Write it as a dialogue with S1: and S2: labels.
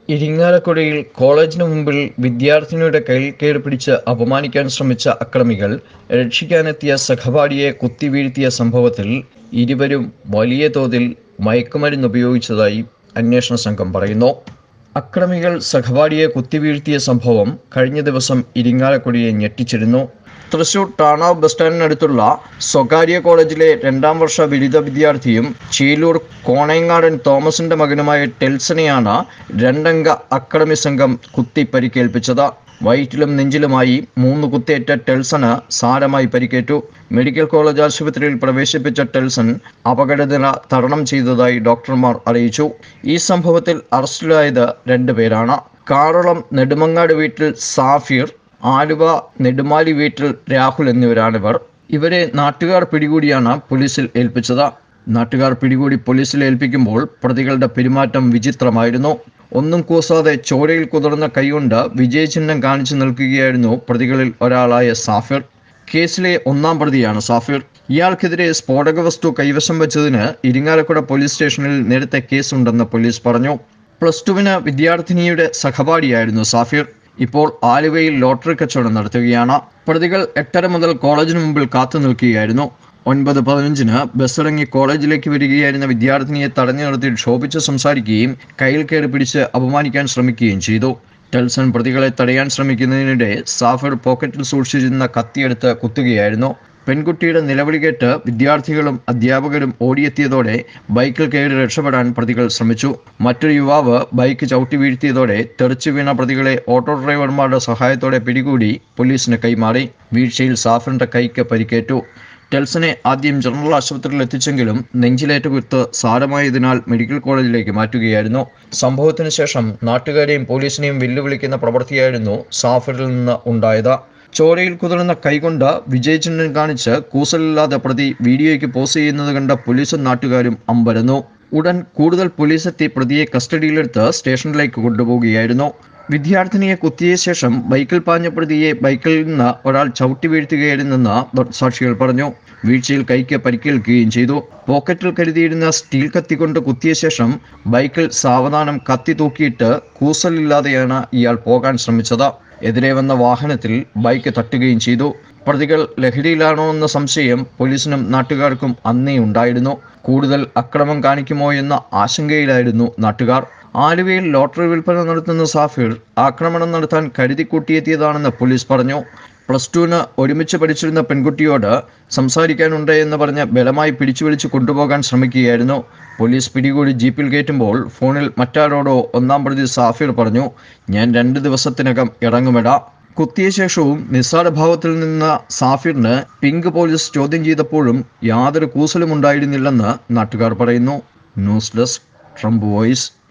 S1: ഇരിങ്ങാലക്കുടയിൽ കോളേജിന് മുമ്പിൽ വിദ്യാർത്ഥിനിയുടെ കയ്യിൽ കയറി പിടിച്ച് അപമാനിക്കാൻ ശ്രമിച്ച അക്രമികൾ രക്ഷിക്കാനെത്തിയ സഹപാഠിയെ കുത്തിവീഴ്ത്തിയ സംഭവത്തിൽ ഇരുവരും വലിയ തോതിൽ മയക്കുമരുന്ന് ഉപയോഗിച്ചതായി അന്വേഷണ സംഘം പറയുന്നു അക്രമികൾ സഹപാഠിയെ കുത്തിവീഴ്ത്തിയ സംഭവം കഴിഞ്ഞ ദിവസം ഇരിങ്ങാലക്കുടിയെ ഞെട്ടിച്ചിരുന്നു തൃശൂർ ടാണാവ് ബസ് സ്റ്റാൻഡിനടുത്തുള്ള സ്വകാര്യ കോളേജിലെ രണ്ടാം വർഷ ബിരുദ വിദ്യാർത്ഥിയും ചീലൂർ കോണയങ്ങാടൻ തോമസിന്റെ മകനുമായ ടെൽസനെയാണ് രണ്ടംഗ അക്രമി സംഘം കുത്തി പരിക്കേൽപ്പിച്ചത് വയറ്റിലും നെഞ്ചിലുമായി മൂന്ന് കുത്തേറ്റ ടെൽസന് സാരമായി പരിക്കേറ്റു മെഡിക്കൽ കോളേജ് ആശുപത്രിയിൽ പ്രവേശിപ്പിച്ച ടെൽസൺ അപകടനില തരണം ചെയ്തതായി ഡോക്ടർമാർ അറിയിച്ചു ഈ സംഭവത്തിൽ അറസ്റ്റിലായത് രണ്ടുപേരാണ് കാറളം നെടുമങ്ങാട് വീട്ടിൽ സാഫിർ ആലുവ നെടുമാലി വീട്ടിൽ രാഹുൽ എന്നിവരാണിവർ ഇവരെ നാട്ടുകാർ പിടികൂടിയാണ് പോലീസിൽ ഏൽപ്പിച്ചത് നാട്ടുകാർ പിടികൂടി പോലീസിൽ ഏൽപ്പിക്കുമ്പോൾ പ്രതികളുടെ പെരുമാറ്റം വിചിത്രമായിരുന്നു ഒന്നും കൂസാതെ ചോരയിൽ കുതിർന്ന കൈകൊണ്ട് വിജയചിഹ്നം കാണിച്ചു നിൽക്കുകയായിരുന്നു പ്രതികളിൽ ഒരാളായ സാഫിർ കേസിലെ ഒന്നാം പ്രതിയാണ് സാഫിർ ഇയാൾക്കെതിരെ സ്ഫോടക വസ്തു കൈവശം വെച്ചതിന് ഇരിങ്ങാലക്കുട പോലീസ് സ്റ്റേഷനിൽ നേരത്തെ കേസുണ്ടെന്ന് പോലീസ് പറഞ്ഞു പ്ലസ് ടുവിന് വിദ്യാർത്ഥിനിയുടെ സഹപാഠിയായിരുന്നു സാഫിർ ഇപ്പോൾ ആലുവയിൽ ലോട്ടറി കച്ചവടം നടത്തുകയാണ് പ്രതികൾ എട്ടര മുതൽ കോളേജിന് മുമ്പിൽ കാത്തു നിൽക്കുകയായിരുന്നു ഒൻപത് പതിനഞ്ചിന് ബസ്സിറങ്ങി കോളേജിലേക്ക് വരികയായിരുന്ന വിദ്യാർത്ഥിനിയെ തടഞ്ഞു നിർത്തി ക്ഷോഭിച്ച് സംസാരിക്കുകയും കയ്യിൽ കയറി പിടിച്ച് അപമാനിക്കാൻ ശ്രമിക്കുകയും ചെയ്തു ടെൽസൺ പ്രതികളെ തടയാൻ ശ്രമിക്കുന്നതിനിടെ സാഫർ പോക്കറ്റിൽ സൂക്ഷിച്ചിരുന്ന കത്തിയെടുത്ത് കുത്തുകയായിരുന്നു പെൺകുട്ടിയുടെ നിലവിളി കേട്ട് വിദ്യാർത്ഥികളും അധ്യാപകരും ഓടിയെത്തിയതോടെ ബൈക്കിൽ കയറി രക്ഷപ്പെടാൻ പ്രതികൾ ശ്രമിച്ചു മറ്റൊരു യുവാവ് ബൈക്ക് ചവിട്ടി വീഴ്ത്തിയതോടെ തെറിച്ചു വീണ പ്രതികളെ ഓട്ടോ ഡ്രൈവർമാരുടെ സഹായത്തോടെ പിടികൂടി പോലീസിന് കൈമാറി വീഴ്ചയിൽ സാഫറിന്റെ കൈക്ക് പരിക്കേറ്റു ടെൽസനെ ആദ്യം ജനറൽ ആശുപത്രിയിൽ എത്തിച്ചെങ്കിലും നെഞ്ചിലേറ്റ കുത്ത് സാരമായതിനാൽ മെഡിക്കൽ കോളേജിലേക്ക് മാറ്റുകയായിരുന്നു സംഭവത്തിന് ശേഷം നാട്ടുകാരെയും പോലീസിനെയും വെല്ലുവിളിക്കുന്ന പ്രവൃത്തിയായിരുന്നു സാഫറിൽ നിന്ന് ഉണ്ടായത് ചോരയിൽ കുതിർന്ന കൈകൊണ്ട് വിജയചിഹ്നം കാണിച്ച് കൂസലില്ലാതെ പ്രതി വീഡിയോയ്ക്ക് പോസ് ചെയ്യുന്നത് കണ്ട പോലീസും നാട്ടുകാരും അമ്പരന്നു ഉടൻ കൂടുതൽ പോലീസ് എത്തി പ്രതിയെ കസ്റ്റഡിയിലെടുത്ത് സ്റ്റേഷനിലേക്ക് കൊണ്ടുപോവുകയായിരുന്നു വിദ്യാർത്ഥിനിയെ കുത്തിയ ശേഷം ബൈക്കിൽ പാഞ്ഞ പ്രതിയെ ബൈക്കിൽ നിന്ന് ഒരാൾ ചവിട്ടി വീഴ്ത്തുകയായിരുന്നെന്ന് ദൃക്സാക്ഷികൾ പറഞ്ഞു വീഴ്ചയിൽ കൈക്ക് പരിക്കേൽക്കുകയും ചെയ്തു പോക്കറ്റിൽ കരുതിയിരുന്ന സ്റ്റീൽ കത്തി കൊണ്ട് കുത്തിയ ശേഷം ബൈക്കിൽ സാവധാനം കത്തി തൂക്കിയിട്ട് കൂസലില്ലാതെയാണ് ഇയാൾ പോകാൻ ശ്രമിച്ചത് എതിരെ വന്ന വാഹനത്തിൽ ബൈക്ക് തട്ടുകയും ചെയ്തു പ്രതികൾ ലഹരിയിലാണോ എന്ന സംശയം പോലീസിനും നാട്ടുകാർക്കും അന്നേ ഉണ്ടായിരുന്നു കൂടുതൽ അക്രമം കാണിക്കുമോ എന്ന ആശങ്കയിലായിരുന്നു നാട്ടുകാർ ആലുവയിൽ ലോട്ടറി വിൽപ്പന നടത്തുന്ന സാഫിർ ആക്രമണം നടത്താൻ കരുതിക്കൂട്ടിയെത്തിയതാണെന്ന് പോലീസ് പറഞ്ഞു പ്ലസ് ടുവിന് ഒരുമിച്ച് പഠിച്ചിരുന്ന പെൺകുട്ടിയോട് സംസാരിക്കാനുണ്ട് എന്ന് പറഞ്ഞ് ബലമായി പിടിച്ചു വലിച്ചു കൊണ്ടുപോകാൻ ശ്രമിക്കുകയായിരുന്നു പോലീസ് പിടികൂടി ജീപ്പിൽ കയറ്റുമ്പോൾ ഫോണിൽ മറ്റാരോടോ ഒന്നാം പ്രതി സാഫിർ പറഞ്ഞു ഞാൻ രണ്ട് ദിവസത്തിനകം ഇറങ്ങുമിട കുത്തിയ ശേഷവും നിസ്സാരഭാവത്തിൽ നിന്ന സാഫിറിന് പിങ്ക് പോലീസ് ചോദ്യം ചെയ്തപ്പോഴും യാതൊരു കൂസലും ഉണ്ടായിരുന്നില്ലെന്ന് നാട്ടുകാർ പറയുന്നു ന്യൂസ് ഡെസ്ക് ട്രംപ് വോയിസ്